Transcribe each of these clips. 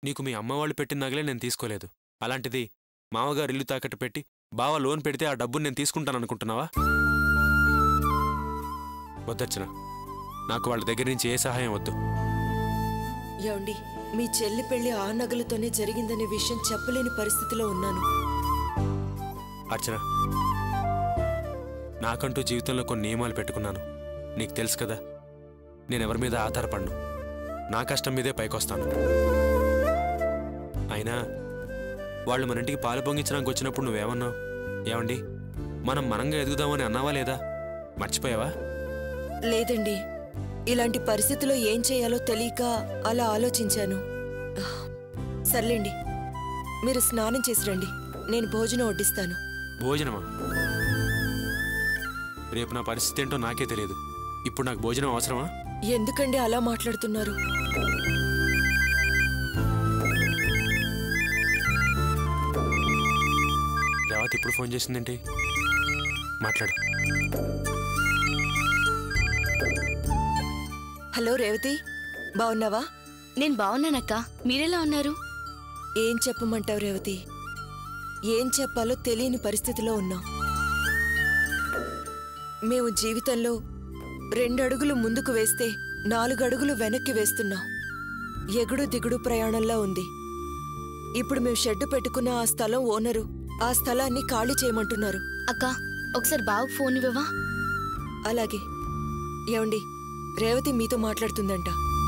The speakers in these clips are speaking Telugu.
నీకు మీ అమ్మ వాళ్ళు పెట్టిన నగలే నేను తీసుకోలేదు అలాంటిది మామగారు ఇల్లు తాకట్టు పెట్టి బావ లోన్ పెడితే ఆ డబ్బుని నేను తీసుకుంటాననుకుంటున్నావా వద్దర్చన నాకు వాళ్ళ దగ్గర నుంచి ఏ సహాయం వద్దు ఏమండి మీ చెల్లి పెళ్లి ఆ నగలతోనే జరిగిందనే విషయం చెప్పలేని పరిస్థితిలో ఉన్నాను అర్చన నాకంటూ జీవితంలో కొన్ని నియమాలు పెట్టుకున్నాను నీకు తెలుసు కదా నేను ఎవరి మీద ఆధారపడను నా కష్టం మీదే పైకొస్తాను అయినా వాళ్ళు మన ఇంటికి పాలు పొంగించడానికి వచ్చినప్పుడు నువ్వేమన్నావు ఏమండి మనం మనంగా ఎదుగుదామని అన్నావా లేదా మర్చిపోయావా లేదండి ఇలాంటి పరిస్థితిలో ఏం చేయాలో తెలియక అలా ఆలోచించాను సర్లేండి మీరు స్నానం చేసి రండి నేను భోజనం వడ్డిస్తాను భోజనమా రేపు నా పరిస్థితి ఏంటో నాకే తెలియదు ఇప్పుడు నాకు భోజనం అవసరమా ఎందుకండి అలా మాట్లాడుతున్నారు రేవతి ఇప్పుడు ఫోన్ చేసిందేంటి మాట్లాడు హలో రేవతి బాగున్నావా నేను బాగున్నానక్క మీరెలా ఉన్నారు ఏం చెప్పమంటావు రేవతి ఏం చెప్పాలో తెలియని పరిస్థితిలో ఉన్నాం మేము జీవితంలో రెండు అడుగులు ముందుకు వేస్తే నాలుగు అడుగులు వెనక్కి వేస్తున్నాం ఎగుడు దిగుడు ప్రయాణంలో ఉంది ఇప్పుడు మేము షెడ్డు పెట్టుకున్న ఆ స్థలం ఓనరు ఆ స్థలాన్ని ఖాళీ చేయమంటున్నారు అక్క ఒకసారి బావకు ఫోన్ ఇవ్వవా అలాగే ఏమండి రేవతి మీతో మాట్లాడుతుందంట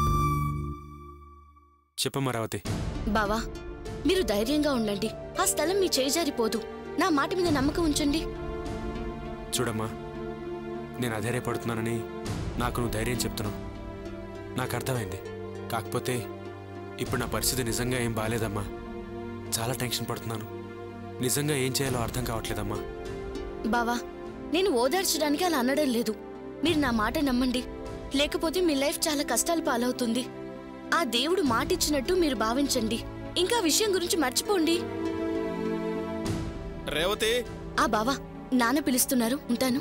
చెప్పమ్మా రేవతి బావా మీరు ధైర్యంగా ఉండండి ఆ స్థలం మీ చేజారిపోదు నా మాట మీద నమ్మకం ఉంచండి చూడమ్మా నేను అధైర్యపడుతున్నానని నాకు నువ్వు ధైర్యం చెప్తున్నావు నాకు అర్థమైంది కాకపోతే ఇప్పుడు నా పరిస్థితి నిజంగా ఏం బాగాలేదమ్మా చాలా టెన్షన్ పడుతున్నాను నిజంగా ఏం చేయాలో అర్థం కావట్లేదమ్మా బావా నేను ఓదార్చడానికి అలా అనడం లేదు మీరు నా మాట నమ్మండి లేకపోతే మీ లైఫ్ చాలా కష్టాలు పాలవుతుంది ఆ దేవుడు మాట ఇచ్చినట్టు మీరు భావించండి ఇంకా ఆ విషయం గురించి మర్చిపోండి రేవతి ఆ బావా నాన్న పిలుస్తున్నారు ఉంటాను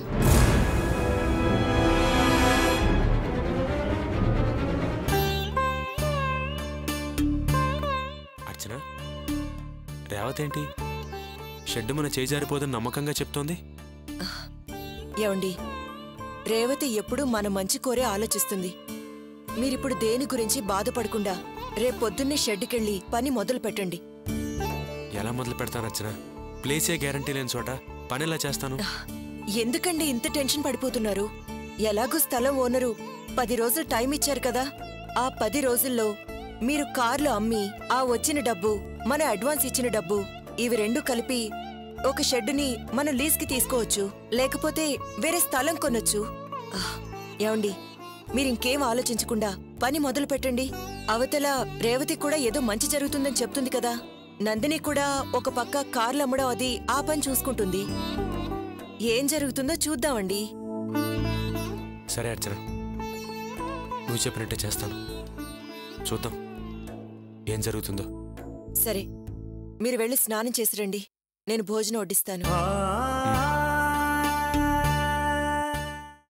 అర్చన రేవతి ఏంటి షెడ్ మన చేజారిపోదని నమ్మకంగా చెప్తోంది ఏమండి రేవతి ఎప్పుడూ మన మంచి కోరే ఆలోచిస్తుంది మీరిప్పుడు దేని గురించి బాధపడకుండా రేపొద్దున్నే షెడ్డుకెళ్ళి పని మొదలు పెట్టండి ఎలా మొదలు పెడతాను అర్చన ప్లేసే గ్యారంటీ లేని చోట పని ఎలా చేస్తాను ఎందుకండి ఇంత టెన్షన్ పడిపోతున్నారు ఎలాగూ స్థలం ఓనరు పది రోజులు టైం ఇచ్చారు కదా ఆ పది రోజుల్లో మీరు కార్లు అమ్మి ఆ వచ్చిన డబ్బు మన అడ్వాన్స్ ఇచ్చిన డబ్బు ఇవి రెండు కలిపి ఒక షెడ్డుని మనం లీజ్కి తీసుకోవచ్చు లేకపోతే వేరే స్థలం కొనొచ్చు ఆహ్, ఏమండి మీరింకేం ఆలోచించకుండా పని మొదలు పెట్టండి అవతల రేవతి కూడా ఏదో మంచి జరుగుతుందని చెప్తుంది కదా నందిని కూడా ఒక పక్క కార్లు అమ్మడం అది ఆ పని చూసుకుంటుంది ఏం జరుగుతుందో చూద్దామండి సరే అర్చన నువ్వు చెప్పినట్టే చేస్తాను చూద్దాం ఏం జరుగుతుందో సరే మీరు వెళ్ళి స్నానం చేసి రండి నేను భోజనం వడ్డిస్తాను ఉమ్.